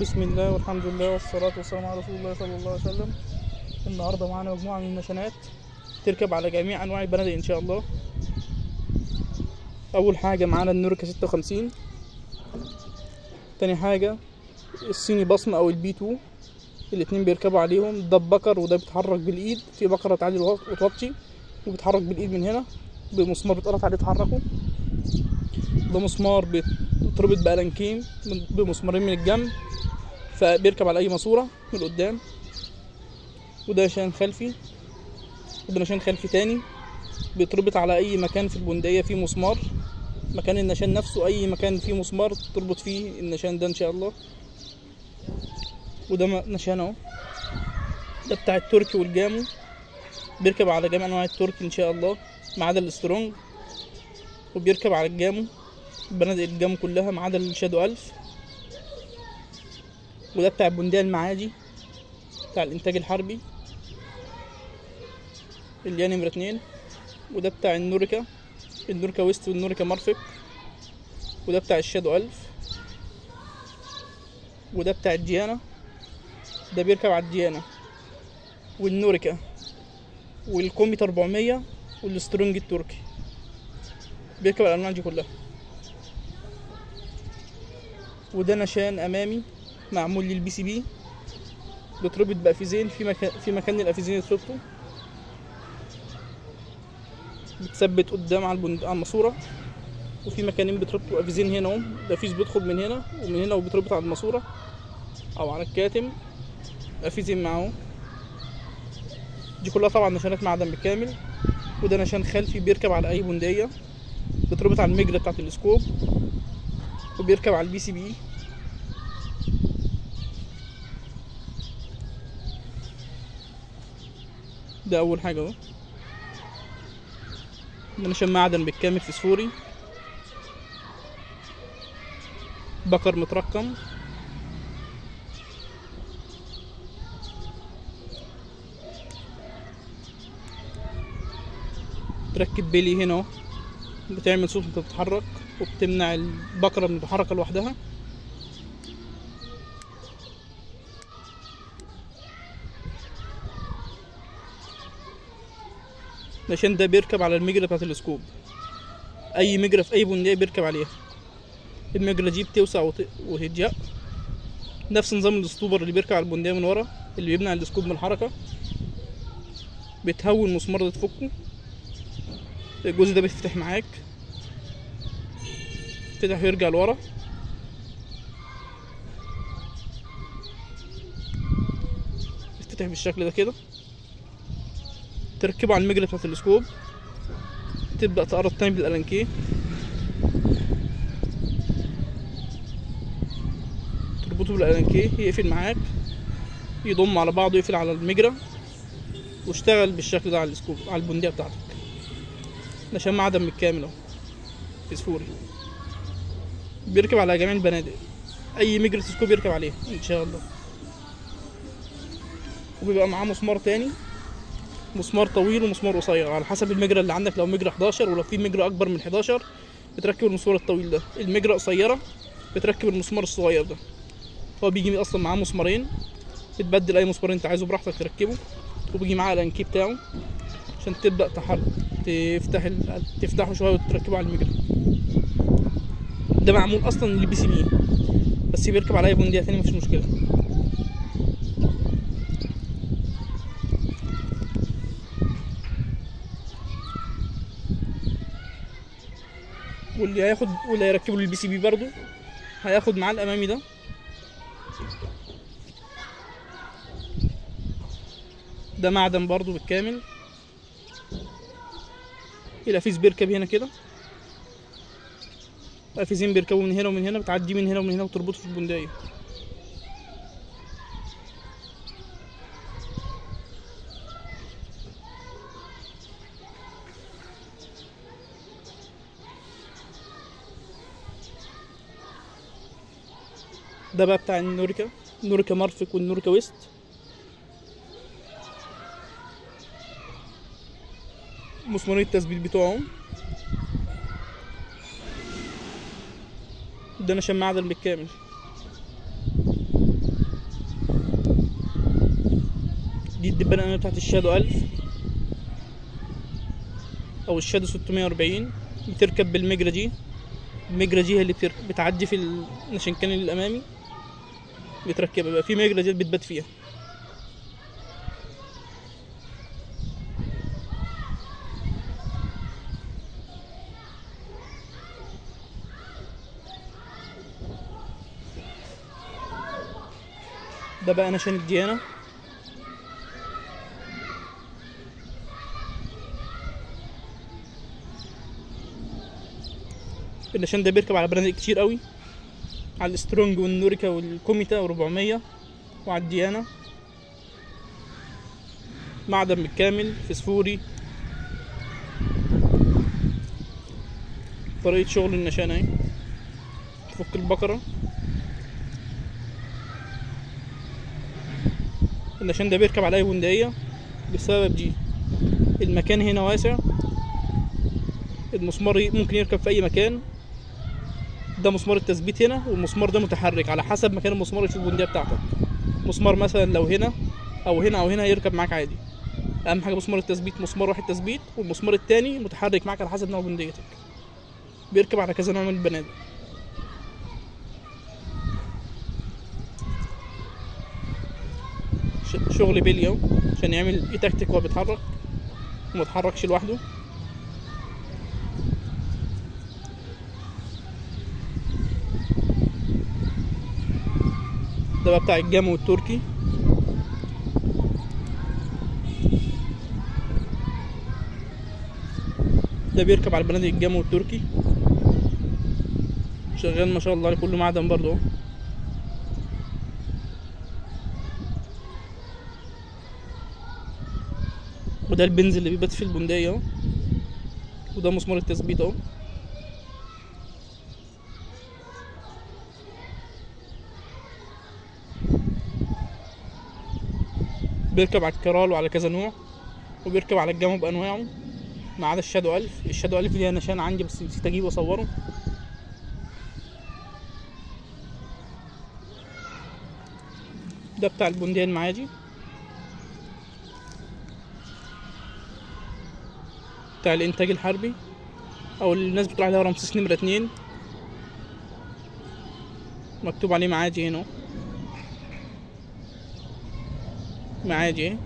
بسم الله والحمد لله والصلاة والسلام على رسول الله صلى الله عليه وسلم النهاردة معانا مجموعة من النشانات تركب على جميع أنواع البنادق إن شاء الله أول حاجة معانا النوركا ستة وخمسين تاني حاجة الصيني بصمة أو البي تو الاتنين بيركبوا عليهم ده ببكر وده بيتحرك بالإيد في بكرة تعدي وتوطي وبيتحرك بالإيد من هنا بمسمار بيتقرط عليه تحركه ده مسمار بيتربط بألانكين بمسمارين من الجنب فبيركب على أي ماسورة من قدام وده نشان خلفي وده نشان خلفي تاني بيتربط على أي مكان في البندقية فيه مسمار مكان النشان نفسه أي مكان فيه مسمار تربط فيه النشان ده إن شاء الله وده نشان أهو ده بتاع التركي والجامو بيركب على جميع أنواع التركي إن شاء الله ما عدا السترونج وبيركب على الجامو بنادق الجامو كلها ما عدا الشادو ألف وده بتاع البندقية المعادي بتاع الإنتاج الحربي اللي هي نمرة اتنين وده بتاع النوريكا النوريكا ويست والنوريكا مارفك وده بتاع الشادو ألف وده بتاع الديانا ده بيركب على الديانا والنوريكا والكوميت 400 والسترونج التركي بيركب على الأنواع دي كلها وده نشان أمامي معمول للبي سي بي بيتربط بقفيزين في مكان في مكان القفيزين يتربطوا بتثبت قدام على البند... على الماسوره وفي مكانين بيتربطوا قفيزين هنا اهم القفيز بيدخل من هنا ومن هنا وبيتربط على الماسوره او على الكاتم قفيزين معاه دي كلها طبعا نشانات معدن بالكامل وده نشان خلفي بيركب على اي بندقيه بيتربط على المجرة بتاعت السكوب وبيركب على البي سي بي ده اول حاجه اهو ده نشان معدن بالكامل فسفوري بكر مترقم تركب بيلي هنا اهو بتعمل صوت وانت بتتحرك وبتمنع البكره من الحركه لوحدها عشان ده بيركب على المجرة بتاعت السكوب اي مجرة في اي بندقية بيركب عليها المجرة دي بتوسع وت... وتضيق نفس نظام الاسطوبر اللي بيركب على البندقية من ورا اللي بيمنع السكوب من الحركة بتهوي المسمار ده تفكه الجزء ده بيتفتح معاك يفتح ويرجع لورا يفتح بالشكل ده كده تركبه على المجرة بتاعت السكوب تبدأ تقرب تاني بالألانكيه تربطه بالألانكيه يقفل معاك يضم على بعضه يقفل على المجرة واشتغل بالشكل ده على السكوب على البندقية بتاعتك نشان معدن بالكامل اهو فسفوري بيركب على جميع البنادق اي مجرة سكوب يركب عليها ان شاء الله وبيبقى معاه مسمار تاني مسمار طويل ومسمار قصير على حسب المجرى اللي عندك لو مجرى 11 ولو في مجرى اكبر من 11 بتركب المسمار الطويل ده المجرى قصيره بتركب المسمار الصغير ده هو بيجي اصلا معاه مسمارين بتبدل اي مسمار انت عايزه براحتك تركبه وبيجي معاه الانكي بتاعه عشان تبدا تحرك تفتح ال... تفتحه شويه وتركبه على المجرى ده معمول اصلا للبي سي بي بس بيركب على اي بندقيه تاني مفيش مشكله واللي هياخد واللي هيركبه للبي سي بي برضو هياخد معاه الامامي ده ده معدن برضو بالكامل الافيز بيركب هنا كده الافيزين بيركبوا من هنا ومن هنا بتعدي من هنا ومن هنا وتربطه في البندقية ده بقى بتاع النوريكا النوريكا مارفك والنوريكا ويست مسمارين التثبيت بتوعهم ده نشان معدن بالكامل الدبانة الأمامية بتاعت الشادو ألف أو الشادو ستمية وأربعين بتركب بالمجرى دي المجرى دي هي اللي بتركب بتعدي في النشنكان الأمامي بتركبها بقى في مجرى دي بتبات فيها ده بقى نشان الديانة النشان ده بيركب على براند كتير قوي على السترونج والنوريكا والكوميتا و400 وعلى الديانة معدن بالكامل فسفوري طريقة شغل النشان اهي تفك البقرة النشان ده بيركب على اي بندقية بسبب دي المكان هنا واسع المسمار ي- ممكن يركب في اي مكان ده مسمار التثبيت هنا والمسمار ده متحرك على حسب مكان المسمار في البندقية بتاعتك مسمار مثلا لو هنا او هنا او هنا يركب معاك عادي اهم حاجه مسمار التثبيت مسمار واحد تثبيت والمسمار التاني متحرك معاك على حسب نوع بندقيتك بيركب على كذا نوع من البنادق ش- شغل بيلي اهو عشان يعمل يتكتك وهو بيتحرك ومتحركش لوحده ده بقى بتاع الجامو التركي ده بيركب على البنادق الجامو التركي شغال ما شاء الله عليه كله معدن برضه اهو وده البنز اللي بيبات في البندقية اهو وده مسمار التثبيت اهو بيركب على الكرال وعلى كذا نوع وبيركب على الجامو بأنواعه ما عدا الشادو ألف الشادو ألف ليها نشان عندي بس نسيت أجيبه وأصوره ده بتاع البندقية المعادي بتاع الإنتاج الحربي أو اللي الناس بتقول عليها رمسيس نمرة اتنين مكتوب عليه معادي هنا أهو. معادي اهي.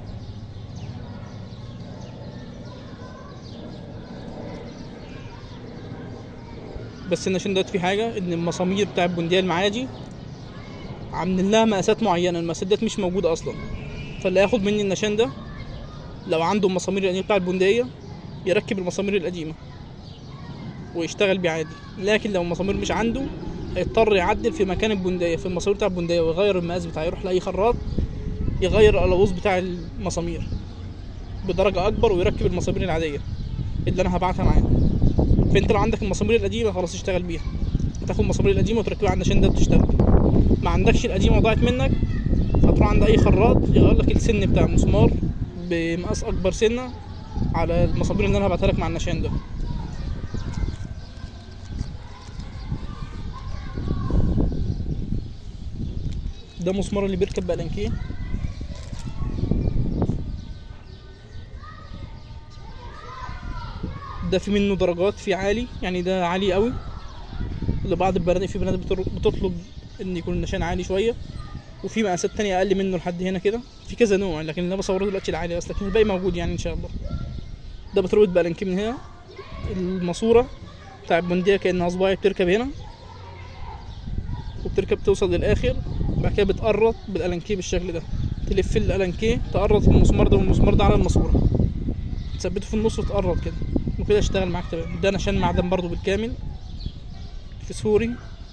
بس النشان دوت في حاجة إن المسامير بتاع البندقية المعادي عاملين لها مقاسات معينة المقاسات ديت مش موجودة أصلا فاللي هياخد مني النشان ده لو عنده المسامير القديمة بتاع البندقية يركب المسامير القديمة ويشتغل بيه عادي لكن لو المسامير مش عنده هيضطر يعدل في مكان البندقية في المسامير بتاع البندقية ويغير المقاس بتاعه يروح لأي خراط يغير القلاووز بتاع المسامير بدرجة أكبر ويركب المسامير العادية اللي أنا هبعتها معاه فأنت لو عندك المسامير القديمة خلاص اشتغل بيها هتاخد المسامير القديمة وتركبها على النشان ده وتشتغل ما عندكش القديمة وضاعت منك هتروح عند أي خراط يغير لك السن بتاع المسمار بمقاس أكبر سنة على المسامير اللي أنا هبعتها لك مع النشان ده ده مسمار اللي بيركب بألانكيه ده في منه درجات في عالي يعني ده عالي قوي لبعض البنادق في بنادق بتر- بتطلب ان يكون النشان عالي شويه وفي مقاسات تانية اقل منه لحد هنا كده في كذا نوع لكن اللي انا بصوره دلوقتي العالي بس لكن الباقي موجود يعني ان شاء الله ده بتربط بألانكيه من هنا الماسوره بتاع البندقية كأنها صباعي بتركب هنا وبتركب توصل للآخر بعد كده بتقرط بالألانكيه بالشكل ده تلف الألانكيه تقرط المسمار ده والمسمار ده على الماسورة تثبته في النص وتقرط كده وكده اشتغل معاك تمام ده نشان معدن برضو بالكامل فسفوري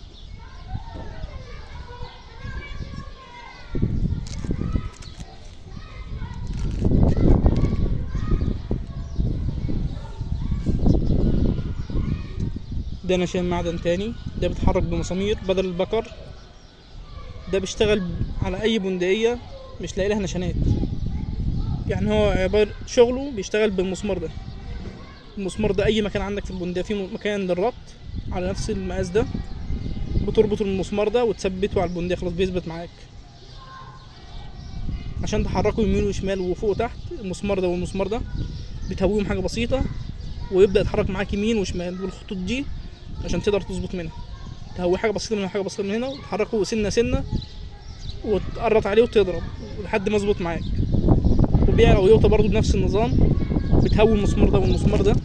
ده نشان معدن تاني ده بيتحرك بمسامير بدل البكر ده بيشتغل على اي بندقية مش لاقي لها نشانات يعني هو عبارة شغله بيشتغل بالمسمار ده المسمار ده اي مكان عندك في البندقية في مكان للربط على نفس المقاس ده بتربط المسمار ده وتثبته على البندقية خلاص بيثبت معاك عشان تحركه يمين وشمال وفوق وتحت المسمار ده والمسمار ده بتهويهم حاجه بسيطه ويبدا يتحرك معاك يمين وشمال والخطوط دي عشان تقدر تظبط منها تهوي حاجه بسيطه من هنا حاجه بسيطه من هنا وتحركه سنه سنه وتقرط عليه وتضرب لحد ما يظبط معاك وبيعلى ويوطى برضو بنفس النظام بتهوي المسمار ده والمسمار ده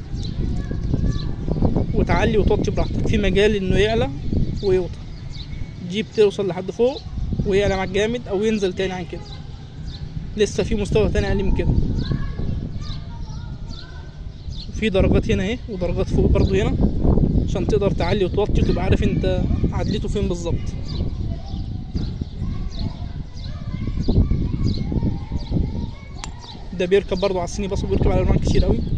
وتعلي وتوطي براحتك في مجال انه يعلى ويوطى دي بتوصل لحد فوق ويعلى معاك جامد او ينزل تاني عن كده لسه في مستوى تاني اقل من كده في درجات هنا اهي ودرجات فوق برضو هنا عشان تقدر تعلي وتوطي وتبقى عارف انت عدلته فين بالظبط ده بيركب برضو على الصيني بس وبيركب على الوان كتير قوي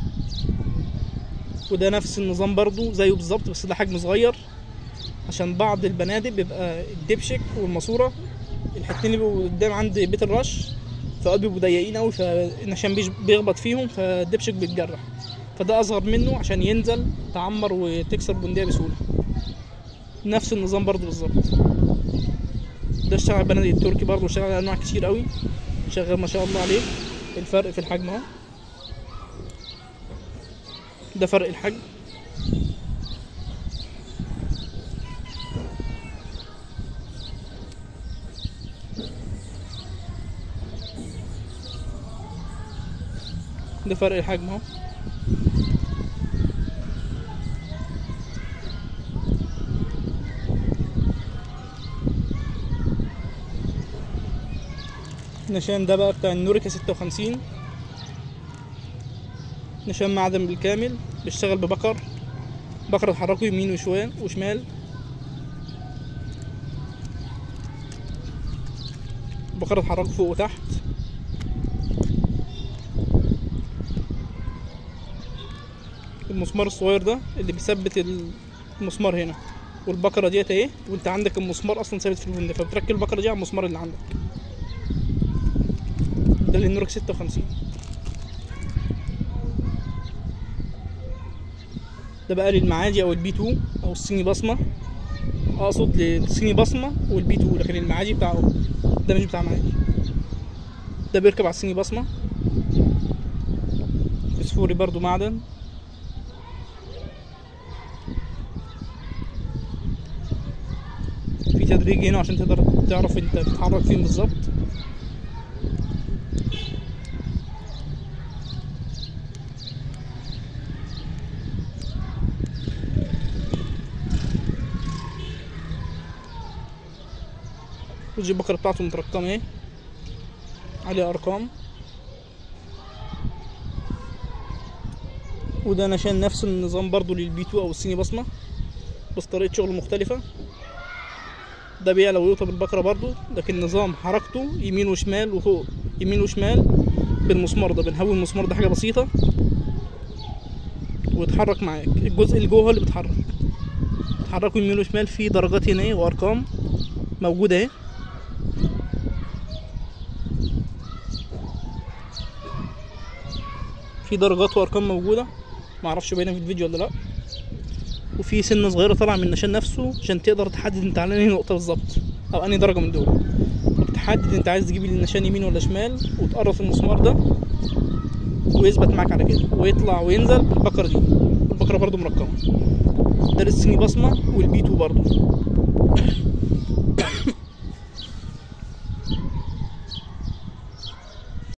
وده نفس النظام برضو زيه بالظبط بس ده حجم صغير عشان بعض البنادق بيبقى الدبشك والماسوره الحتتين اللي بيبقوا قدام عند بيت الرش فأوقات بيبقوا ضيقين قوي فالنشان بيش- بيخبط فيهم فالدبشك بيتجرح فده اصغر منه عشان ينزل تعمر وتكسر بندقية بسهولة نفس النظام برضو بالظبط ده اشتغل على البنادق التركي برضو اشتغل على انواع كتير قوي شغال ما شاء الله عليه الفرق في الحجم اهو ده فرق الحجم ده فرق الحجم اهو نشان ده بقى بتاع النوريكا ستة وخمسين نشان معدن بالكامل بيشتغل ببكر بكر اتحركه يمين وشوال وشمال بكر اتحركه فوق وتحت المسمار الصغير ده اللي بيثبت المسمار هنا والبكرة ديت اهي وانت عندك المسمار اصلا ثابت في البند فبتركب البكرة دي على المسمار اللي عندك ده النورك ستة وخمسين ده بقى للمعادي او البي 2 او الصيني بصمة اقصد للصيني بصمة والبي 2 لكن المعادي بتاعه ده مش بتاع معادي ده بيركب على الصيني بصمة فسفوري برضو معدن في تدريج هنا عشان تقدر تعرف انت بتتحرك فين بالظبط وجي البكرة بتاعته مترقمة اهي عليها ارقام وده نشان نفس النظام برضو للبي 2 او الصيني بصمة بس طريقة شغل مختلفة ده بيعلى ويوطى بالبكرة برضو لكن نظام حركته يمين وشمال وفوق يمين وشمال بالمسمار ده بنهوي المسمار ده حاجة بسيطة ويتحرك معاك الجزء اللي جوه هو اللي بيتحرك بتحركه يمين وشمال في درجات هنا اهي وارقام موجودة اهي في درجات وارقام موجودة معرفش باينة في الفيديو ولا لا وفي سنة صغيرة طالعة من النشان نفسه عشان تقدر تحدد انت على انهي نقطة بالظبط او انهي درجة من دول وبتحدد انت عايز تجيب النشان يمين ولا شمال وتقرص المسمار ده ويثبت معاك على كده ويطلع وينزل بالبكرة دي البكرة برضو مرقمة ده الصيني بصمة والبي 2 برضو